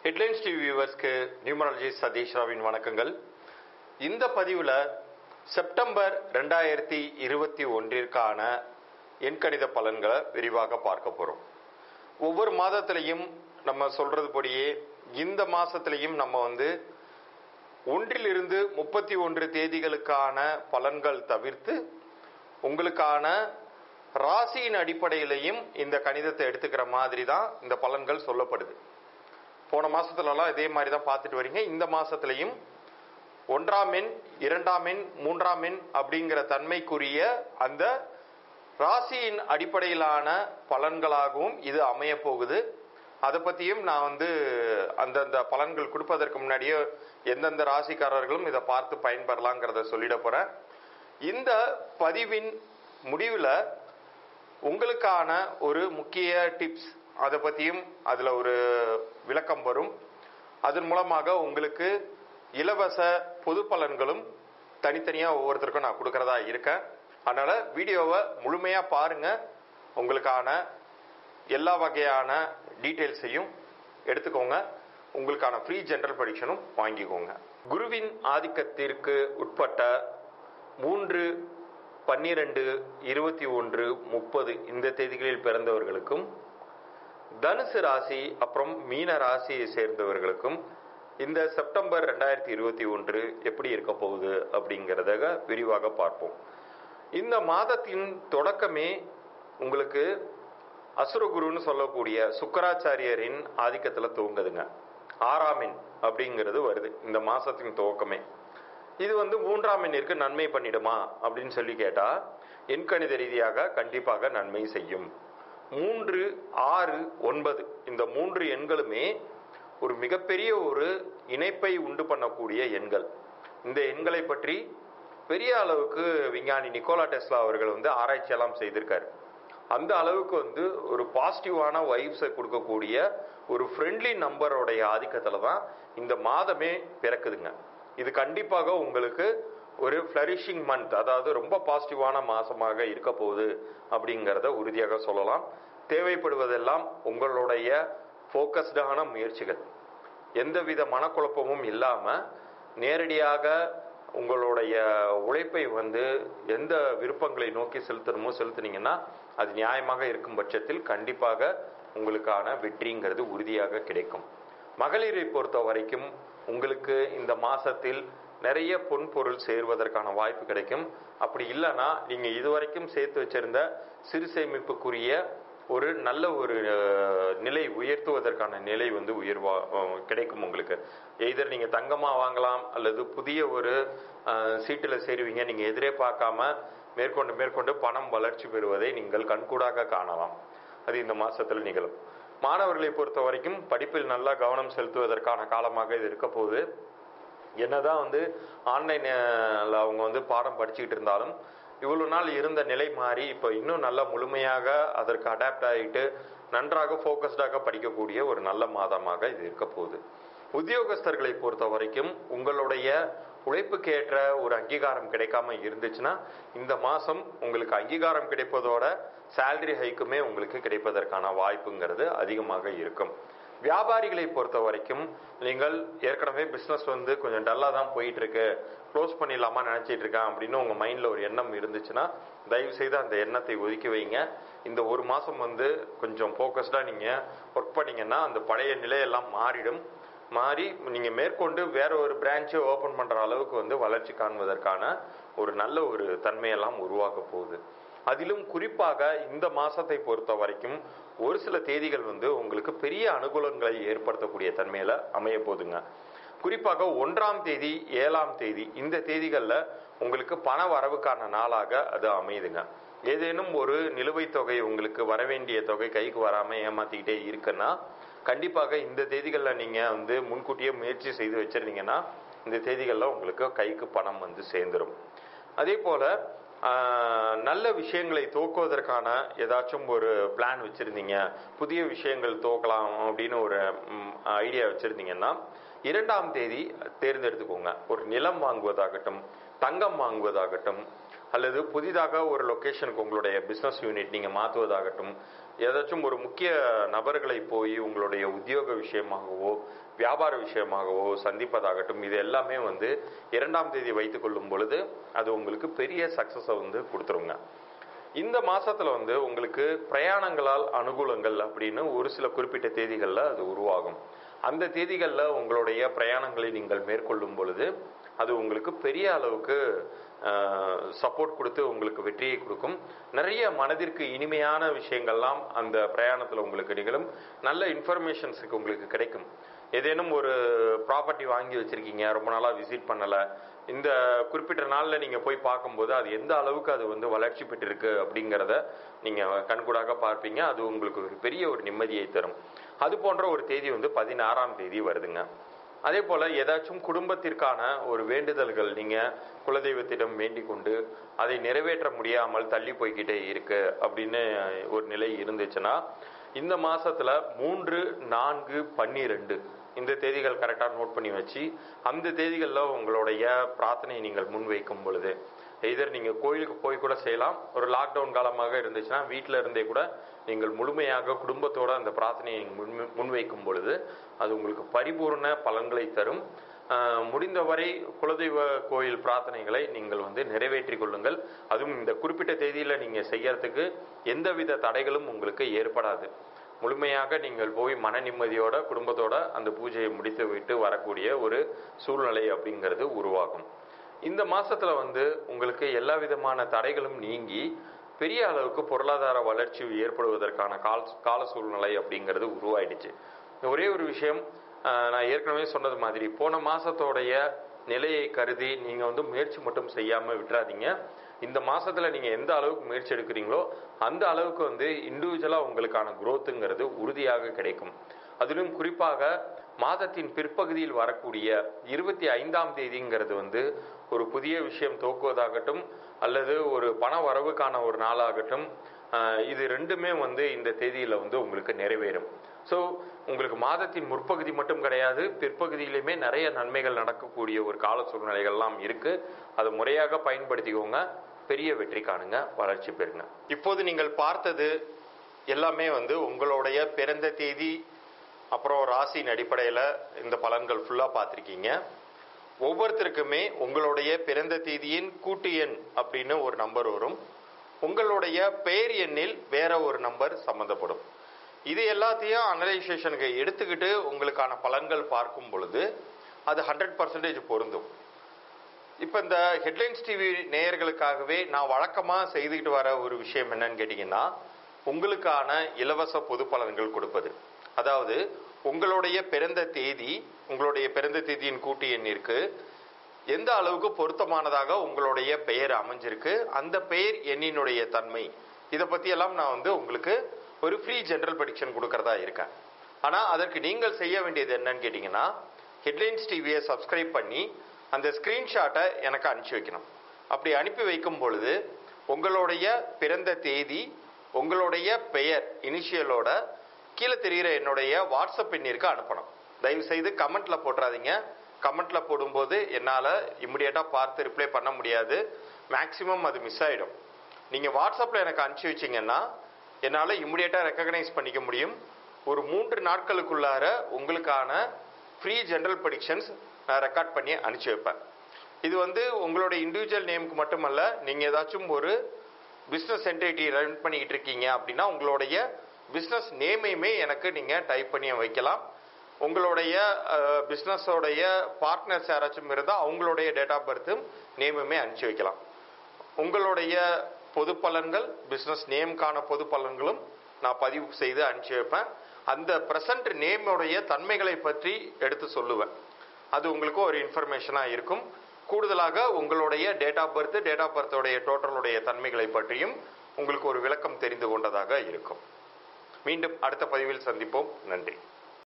headlines TV வியூவர்ஸ்க்கு numerology Satish ராவின் வணக்கங்கள் இந்த பதிவில் செப்டம்பர் ரெண்டாயிரத்தி இருபத்தி ஒன்றிற்கான எண்கணித பலன்களை விரிவாக பார்க்க போகிறோம் ஒவ்வொரு மாதத்திலையும் நம்ம சொல்றது படியே இந்த மாசத்திலையும் நம்ம வந்து ஒன்றிலிருந்து முப்பத்தி ஒன்று தேதிகளுக்கான பலன்கள் தவிர்த்து உங்களுக்கான ராசியின் அடிப்படையிலையும் இந்த கணிதத்தை எடுத்துக்கிற மாதிரி தான் இந்த பலன்கள் சொல்லப்படுது போன மாசத்துலலாம் இதே மாதிரி தான் பார்த்துட்டு வரீங்க இந்த மாசத்துலையும் ஒன்றாம் எண் இரண்டாம் எண் மூன்றாம் எண் அப்படிங்கிற தன்மைக்குரிய அந்த ராசியின் அடிப்படையிலான பலன்களாகவும் இது அமைய போகுது அதை பற்றியும் நான் வந்து அந்தந்த பலன்கள் கொடுப்பதற்கு முன்னாடியே எந்தெந்த ராசிக்காரர்களும் இதை பார்த்து பயன்பெறலாங்கிறத சொல்லிட போகிறேன் இந்த பதிவின் முடிவில் உங்களுக்கான ஒரு முக்கிய டிப்ஸ் அதை பற்றியும் அதில் ஒரு விளக்கம் வரும் அதன் மூலமாக உங்களுக்கு இலவச பொது பலன்களும் தனித்தனியாக ஒவ்வொருத்தருக்கும் நான் கொடுக்கறதா இருக்கேன் அதனால் வீடியோவை முழுமையாக பாருங்கள் உங்களுக்கான எல்லா வகையான டீட்டெயில்ஸையும் எடுத்துக்கோங்க உங்களுக்கான ஃப்ரீ ஜென்ரல் ப்ரடிக்ஷனும் வாங்கிக்கோங்க குருவின் ஆதிக்கத்திற்கு உட்பட்ட மூன்று பன்னிரெண்டு இருபத்தி ஒன்று முப்பது இந்த தேதிகளில் பிறந்தவர்களுக்கும் தனுசு ராசி அப்புறம் மீன ராசியை சேர்ந்தவர்களுக்கும் இந்த செப்டம்பர் ரெண்டாயிரத்தி இருபத்தி ஒன்று எப்படி இருக்க போகுது அப்படிங்கிறத விரிவாக பார்ப்போம் இந்த மாதத்தின் தொடக்கமே உங்களுக்கு அசுரகுருன்னு சொல்லக்கூடிய சுக்கராச்சாரியரின் ஆதிக்கத்தில் துவங்குதுங்க ஆறாமின் அப்படிங்கிறது வருது இந்த மாசத்தின் துவக்கமே இது வந்து மூன்றாம் எண்ணிற்கு நன்மை பண்ணிடுமா அப்படின்னு சொல்லி கேட்டா எண்கணித ரீதியாக கண்டிப்பாக நன்மை செய்யும் மூன்று ஆறு ஒன்பது இந்த மூன்று எண்களுமே ஒரு மிகப்பெரிய ஒரு இணைப்பை உண்டு பண்ணக்கூடிய எண்கள் இந்த எண்களை பற்றி பெரிய அளவுக்கு விஞ்ஞானி நிக்கோலா டெஸ்லா அவர்கள் வந்து ஆராய்ச்சியெல்லாம் செய்திருக்காரு அந்த அளவுக்கு வந்து ஒரு பாசிட்டிவான வைப்ஸை கொடுக்கக்கூடிய ஒரு ஃப்ரெண்ட்லி நம்பரோடைய ஆதிக்கத்தில் தான் இந்த மாதமே பிறக்குதுங்க இது கண்டிப்பாக உங்களுக்கு ஒரு ஃப்ளரிஷிங் மந்த் அதாவது ரொம்ப பாசிட்டிவான மாசமாக இருக்க போகுது அப்படிங்கிறத உறுதியாக சொல்லலாம் தேவைப்படுவதெல்லாம் உங்களுடைய ஃபோக்கஸ்டான முயற்சிகள் எந்தவித மனக்குழப்பமும் இல்லாமல் நேரடியாக உங்களுடைய உழைப்பை வந்து எந்த விருப்பங்களை நோக்கி செலுத்தணுமோ செலுத்துனீங்கன்னா அது நியாயமாக இருக்கும் பட்சத்தில் கண்டிப்பாக உங்களுக்கான வெற்றிங்கிறது உறுதியாக கிடைக்கும் மகளிரை பொறுத்த வரைக்கும் உங்களுக்கு இந்த மாசத்தில் நிறைய பொன் பொருள் சேர்வதற்கான வாய்ப்பு கிடைக்கும் அப்படி இல்லைன்னா நீங்க இதுவரைக்கும் சேர்த்து வச்சிருந்த சிறு சேமிப்புக்குரிய ஒரு நல்ல ஒரு நிலை உயர்த்துவதற்கான நிலை வந்து உயர்வா கிடைக்கும் உங்களுக்கு எய்தர் நீங்க தங்கமா வாங்கலாம் அல்லது புதிய ஒரு சீட்டில் சேருவீங்க நீங்க எதிரே பார்க்காம மேற்கொண்டு மேற்கொண்டு பணம் வளர்ச்சி பெறுவதை நீங்கள் கண்கூடாக காணலாம் அது இந்த மாசத்தில் நிகழும் மாணவர்களை பொறுத்த வரைக்கும் படிப்பில் நல்லா கவனம் செலுத்துவதற்கான காலமாக இது இருக்க போகுது என்னதான் வந்து ஆன்லைனில் அவங்க வந்து பாடம் படிச்சுக்கிட்டு இருந்தாலும் இவ்வளவு நாள் இருந்த நிலை மாறி இப்போ இன்னும் நல்லா முழுமையாக அதற்கு அடாப்ட் ஆகிட்டு நன்றாக ஃபோக்கஸ்டாக படிக்கக்கூடிய ஒரு நல்ல மாதமாக இது இருக்க போகுது உத்தியோகஸ்தர்களை பொறுத்த வரைக்கும் உங்களுடைய உழைப்புக்கேற்ற ஒரு அங்கீகாரம் கிடைக்காம இருந்துச்சுன்னா இந்த மாசம் உங்களுக்கு அங்கீகாரம் கிடைப்பதோட சேலரி ஹைக்குமே உங்களுக்கு கிடைப்பதற்கான வாய்ப்புங்கிறது அதிகமாக இருக்கும் வியாபாரிகளை பொறுத்த வரைக்கும் நீங்கள் ஏற்கனவே பிஸ்னஸ் வந்து கொஞ்சம் டல்லாக தான் போயிட்டு இருக்கு க்ளோஸ் பண்ணிடலாமா நினச்சிட்டு இருக்கேன் அப்படின்னு உங்கள் மைண்டில் ஒரு எண்ணம் இருந்துச்சுன்னா தயவு செய்து அந்த எண்ணத்தை ஒதுக்கி வைங்க இந்த ஒரு மாதம் வந்து கொஞ்சம் ஃபோக்கஸ்டாக நீங்கள் ஒர்க் பண்ணீங்கன்னா அந்த பழைய நிலையெல்லாம் மாறிடும் மாறி நீங்கள் மேற்கொண்டு வேற ஒரு பிரான்ச்சை ஓப்பன் பண்ணுற அளவுக்கு வந்து வளர்ச்சி காண்பதற்கான ஒரு நல்ல ஒரு தன்மையெல்லாம் உருவாக்க போகுது அதிலும் குறிப்பாக இந்த மாசத்தை பொறுத்த வரைக்கும் ஒரு சில தேதிகள் வந்து உங்களுக்கு பெரிய அனுகூலங்களை ஏற்படுத்தக்கூடிய தன்மையில அமைய போதுங்க குறிப்பாக ஒன்றாம் தேதி ஏழாம் தேதி இந்த தேதிகளில் உங்களுக்கு பண வரவுக்கான நாளாக அது அமையுதுங்க ஏதேனும் ஒரு நிலுவைத் தொகை உங்களுக்கு வரவேண்டிய தொகை கைக்கு வராம ஏமாத்திக்கிட்டே இருக்குன்னா கண்டிப்பாக இந்த தேதிகளில் நீங்க வந்து முன்கூட்டியே முயற்சி செய்து வச்சிருந்தீங்கன்னா இந்த தேதிகளில் உங்களுக்கு கைக்கு பணம் வந்து சேர்ந்துடும் அதே போல நல்ல விஷயங்களை துவக்குவதற்கான ஏதாச்சும் ஒரு பிளான் வச்சுருந்தீங்க புதிய விஷயங்கள் துவக்கலாம் அப்படின்னு ஒரு ஐடியா வச்சுருந்தீங்கன்னா இரண்டாம் தேதி தேர்ந்தெடுத்துக்கோங்க ஒரு நிலம் வாங்குவதாகட்டும் தங்கம் வாங்குவதாகட்டும் அல்லது புதிதாக ஒரு லொக்கேஷனுக்கு உங்களுடைய பிஸ்னஸ் யூனிட் நீங்கள் மாற்றுவதாகட்டும் ஏதாச்சும் ஒரு முக்கிய நபர்களை போய் உங்களுடைய உத்தியோக விஷயமாகவோ வியாபார விஷயமாகவோ சந்திப்பதாகட்டும் இது எல்லாமே வந்து இரண்டாம் தேதி வைத்துக் கொள்ளும் பொழுது அது உங்களுக்கு பெரிய சக்சஸை வந்து கொடுத்துருங்க இந்த மாசத்துல வந்து உங்களுக்கு பிரயாணங்களால் அனுகூலங்கள் அப்படின்னு ஒரு சில குறிப்பிட்ட தேதிகளில் அது உருவாகும் அந்த தேதிகளில் உங்களுடைய பிரயாணங்களை நீங்கள் மேற்கொள்ளும் பொழுது அது உங்களுக்கு பெரிய அளவுக்கு சப்போர்ட் கொடுத்து உங்களுக்கு வெற்றியை கொடுக்கும் நிறைய மனதிற்கு இனிமையான விஷயங்கள்லாம் அந்த பிரயாணத்தில் உங்களுக்கு நிகழும் நல்ல இன்ஃபர்மேஷன்ஸுக்கு உங்களுக்கு கிடைக்கும் ஏதேனும் ஒரு ப்ராப்பர்ட்டி வாங்கி வச்சிருக்கீங்க ரொம்ப நாளாக விசிட் பண்ணலை இந்த குறிப்பிட்ட நாளில் நீங்கள் போய் பார்க்கும்போது அது எந்த அளவுக்கு அது வந்து வளர்ச்சி பெற்றிருக்கு அப்படிங்கிறத நீங்கள் கண்கூடாக பார்ப்பீங்க அது உங்களுக்கு ஒரு பெரிய ஒரு நிம்மதியை தரும் அது போன்ற ஒரு தேதி வந்து பதினாறாம் தேதி வருதுங்க அதே போல ஏதாச்சும் குடும்பத்திற்கான ஒரு வேண்டுதல்கள் நீங்க குலதெய்வத்திடம் வேண்டிக் கொண்டு அதை நிறைவேற்ற முடியாமல் தள்ளி போய்கிட்டே இருக்கு அப்படின்னு ஒரு நிலை இருந்துச்சுன்னா இந்த மாசத்துல மூன்று நான்கு பன்னிரெண்டு இந்த தேதிகள் கரெக்டாக நோட் பண்ணி வச்சு அந்த தேதிகளில் உங்களுடைய பிரார்த்தனையை நீங்கள் முன்வைக்கும் பொழுது எதர் நீங்கள் கோயிலுக்கு போய் கூட செய்யலாம் ஒரு லாக்டவுன் காலமாக இருந்துச்சுன்னா வீட்டில் இருந்தே கூட நீங்கள் முழுமையாக குடும்பத்தோட அந்த பிரார்த்தனையை நீங்கள் முன் முன்வைக்கும் பொழுது அது உங்களுக்கு பரிபூர்ண பலன்களை தரும் ஆஹ் முடிந்தவரை குலதெய்வ கோயில் பிரார்த்தனைகளை நீங்கள் வந்து நிறைவேற்றிக் கொள்ளுங்கள் அதுவும் இந்த குறிப்பிட்ட தேதியில் நீங்கள் செய்யறதுக்கு எந்தவித தடைகளும் உங்களுக்கு ஏற்படாது முழுமையாக நீங்கள் போய் மன நிம்மதியோட குடும்பத்தோட அந்த பூஜையை முடித்து விட்டு வரக்கூடிய ஒரு சூழ்நிலை அப்படிங்கிறது உருவாகும் இந்த மாசத்துல வந்து உங்களுக்கு எல்லா விதமான தடைகளும் நீங்கி பெரிய அளவுக்கு பொருளாதார வளர்ச்சி ஏற்படுவதற்கான கால கால சூழ்நிலை அப்படிங்கிறது உருவாயிடுச்சு ஒரே ஒரு விஷயம் ஆஹ், நான் ஏற்கனவே சொன்னது மாதிரி போன மாசத்தோடைய நிலையை கருதி நீங்க வந்து முயற்சி மட்டும் செய்யாம விட்டுறாதீங்க இந்த மாசத்துல நீங்க எந்த அளவுக்கு முயற்சி எடுக்கிறீங்களோ அந்த அளவுக்கு வந்து இண்டிவிஜுவலா உங்களுக்கான growthங்கிறது உறுதியாக கிடைக்கும் அதிலும் குறிப்பாக மாதத்தின் பிற்பகுதியில் வரக்கூடிய இருபத்தி ஐந்தாம் தேதிங்கிறது வந்து ஒரு புதிய விஷயம் துவக்குவதாகட்டும் அல்லது ஒரு பண வரவுக்கான ஒரு நாளாகட்டும் ஆஹ், இது ரெண்டுமே வந்து இந்த தேதியில வந்து உங்களுக்கு நிறைவேறும் ஸோ உங்களுக்கு மாதத்தின் முற்பகுதி மட்டும் கிடையாது பிற்பகுதியிலுமே நிறைய நன்மைகள் நடக்கக்கூடிய ஒரு கால சூழ்நிலைகள்லாம் இருக்கு அதை முறையாக பயன்படுத்திக்கோங்க பெரிய வெற்றி காணுங்க வளர்ச்சி பெறுங்க இப்போது நீங்கள் பார்த்தது எல்லாமே வந்து உங்களுடைய பிறந்த தேதி அப்புறம் ராசியின் அடிப்படையில் இந்த பலன்கள் ஃபுல்லாக பார்த்துருக்கீங்க ஒவ்வொருத்தருக்குமே உங்களுடைய பிறந்த தேதியின் கூட்டு எண் அப்படின்னு ஒரு நம்பர் வரும் உங்களுடைய பெயர் எண்ணில் வேற ஒரு நம்பர் சம்மந்தப்படும் இது எல்லாத்தையும் அனலைசேஷனுக்கு எடுத்துக்கிட்டு உங்களுக்கான பலன்கள் பார்க்கும் பொழுது அது ஹண்ட்ரட் பர்சன்டேஜ் பொருந்தும் இப்போ இந்த ஹெட்லைன்ஸ் டிவி நேயர்களுக்காகவே நான் வழக்கமாக செய்துக்கிட்டு வர ஒரு விஷயம் என்னன்னு கேட்டிங்கன்னா உங்களுக்கான இலவச பொது பலன்கள் கொடுப்பது அதாவது உங்களுடைய பிறந்த தேதி உங்களுடைய பிறந்த தேதியின் கூட்டு எண்ணிற்கு எந்த அளவுக்கு பொருத்தமானதாக உங்களுடைய பெயர் அமைஞ்சிருக்கு அந்த பெயர் எண்ணினுடைய தன்மை இதை பற்றியெல்லாம் நான் வந்து உங்களுக்கு ஒரு ஃப்ரீ ஜெனரல் ப்ரெடிக்ஷன் கொடுக்கறதா இருக்கேன் ஆனால் அதற்கு நீங்கள் செய்ய வேண்டியது என்னன்னு கேட்டிங்கன்னா ஹெட்லைன்ஸ் டிவியை சப்ஸ்கிரைப் பண்ணி அந்த ஸ்க்ரீன்ஷாட்டை எனக்கு அனுப்பிச்சி வைக்கணும் அப்படி அனுப்பி வைக்கும் பொழுது உங்களுடைய பிறந்த தேதி உங்களுடைய பெயர் இனிஷியலோட கீழே தெரிகிற என்னுடைய வாட்ஸ்அப் எண்ணிற்கு அனுப்பணும் தயவு செய்து கமெண்ட்ல போட்டுறாதீங்க கமெண்ட்ல போடும்போது என்னால் இம்மிடியேட்டாக பார்த்து ரிப்ளை பண்ண முடியாது மேக்ஸிமம் அது மிஸ் ஆகிடும் நீங்கள் வாட்ஸ்அப்பில் எனக்கு அனுப்பிச்சி வச்சிங்கன்னா என்னால் இம்மிடியேட்டாக ரெக்கக்னைஸ் பண்ணிக்க முடியும் ஒரு மூன்று நாட்களுக்குள்ளார உங்களுக்கான ஃப்ரீ ஜெனரல் ப்ரெடிக்ஷன்ஸ் நான் ரெக்கார்ட் பண்ணி அனுப்பிச்சி வைப்பேன் இது வந்து உங்களோட இண்டிவிஜுவல் நேமுக்கு மட்டுமல்ல நீங்கள் ஏதாச்சும் ஒரு பிஸ்னஸ் என்டிட்டி ரன் பண்ணிக்கிட்டு இருக்கீங்க அப்படின்னா உங்களுடைய பிஸ்னஸ் நேமையுமே எனக்கு நீங்கள் டைப் பண்ணி வைக்கலாம் உங்களுடைய பிஸ்னஸோடைய பார்ட்னர்ஸ் யாராச்சும் இருந்தால் அவங்களுடைய டேட் ஆஃப் பர்த்தும் நேமுமே அனுப்பிச்சி வைக்கலாம் உங்களுடைய பொது பலன்கள் பிஸ்னஸ் நேம்கான பொது பலன்களும் நான் பதிவு செய்து அனுப்பிச்சி வைப்பேன் அந்த ப்ரெசன்ட் நேமோடைய தன்மைகளை பற்றி எடுத்து சொல்லுவேன் அது உங்களுக்கு ஒரு இன்ஃபர்மேஷனாக இருக்கும் கூடுதலாக உங்களுடைய date of birth date of பர்த்தோடைய டோட்டலுடைய தன்மைகளை பற்றியும் உங்களுக்கு ஒரு விளக்கம் தெரிந்து கொண்டதாக இருக்கும் மீண்டும் அடுத்த பதிவில் சந்திப்போம் நன்றி